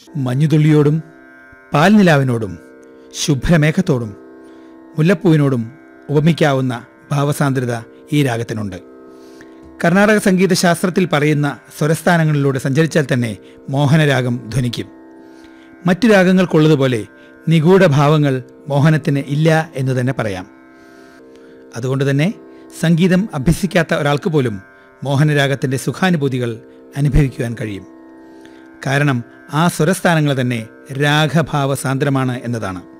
മഞ്ഞുതുള്ളിയോടും പാൽനിലാവിനോടും ശുഭ്രമേഘത്തോടും മുല്ലപ്പൂവിനോടും ഉപമിക്കാവുന്ന ഭാവസാന്ദ്രത ഈ രാഗത്തിനുണ്ട് കർണാടക സംഗീത ശാസ്ത്രത്തിൽ പറയുന്ന സ്വരസ്ഥാനങ്ങളിലൂടെ സഞ്ചരിച്ചാൽ തന്നെ മോഹനരാഗം ധ്വനിക്കും മറ്റു രാഗങ്ങൾക്കുള്ളതുപോലെ നിഗൂഢ ഭാവങ്ങൾ മോഹനത്തിന് ഇല്ല എന്ന് തന്നെ പറയാം അതുകൊണ്ട് തന്നെ സംഗീതം അഭ്യസിക്കാത്ത ഒരാൾക്ക് പോലും മോഹനരാഗത്തിൻ്റെ സുഖാനുഭൂതികൾ അനുഭവിക്കുവാൻ കഴിയും കാരണം ആ സ്വരസ്ഥാനങ്ങൾ തന്നെ രാഗഭാവ സാന്ദ്രമാണ് എന്നതാണ്